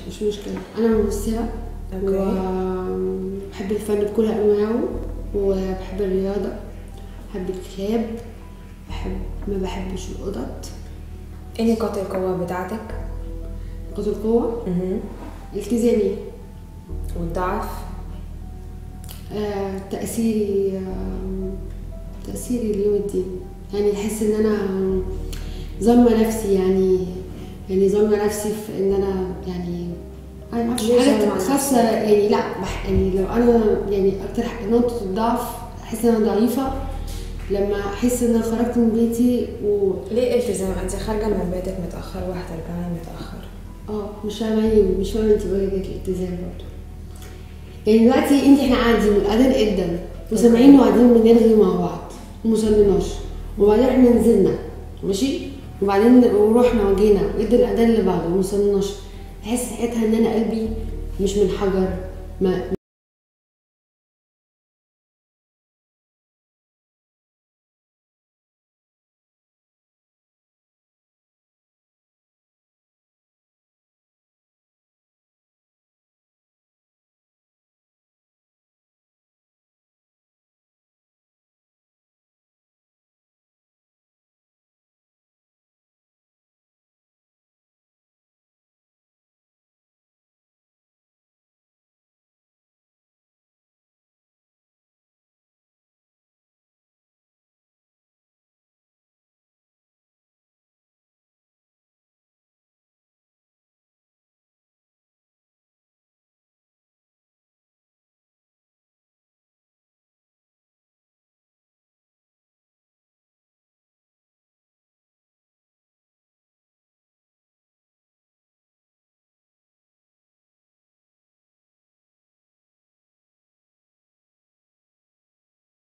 مش مشكله انا ممثله اوكي وبحب الفن بكل انواعه وبحب الرياضه بحب الكلاب بحب ما بحبش القطط ايه نقاط القوة بتاعتك؟ نقاط القوه مهم. التزامي والضعف آه، تأثيري آه، تأثيري اليوم الدين يعني أحس إن أنا ظالمة نفسي يعني يعني ظالمة نفسي في إن أنا يعني أنا ما أعرفش ليه ظالمة حاجة نفسك؟ خاصة يعني لا بح يعني لو أنا يعني أكتر ح- نقطة الضعف أحس إن أنا ضعيفة لما أحس إن أنا خرجت من بيتي و ليه التزام انت خارجة من بيتك متأخر وهترجعي متأخر اه مش فاهمة يعني مش فاهمة انت بقى جت الالتزام برضه يعني دلوقتي انت احنا قاعدين والأذان ادن وسامعين وقاعدين بنرغي مع بعض ومصليناش وبعدين احنا نزلنا ماشي وبعدين ورحنا وجينا وادى الأذان اللي بعده ومصليناش احس ساعتها ان انا قلبي مش من حجر ما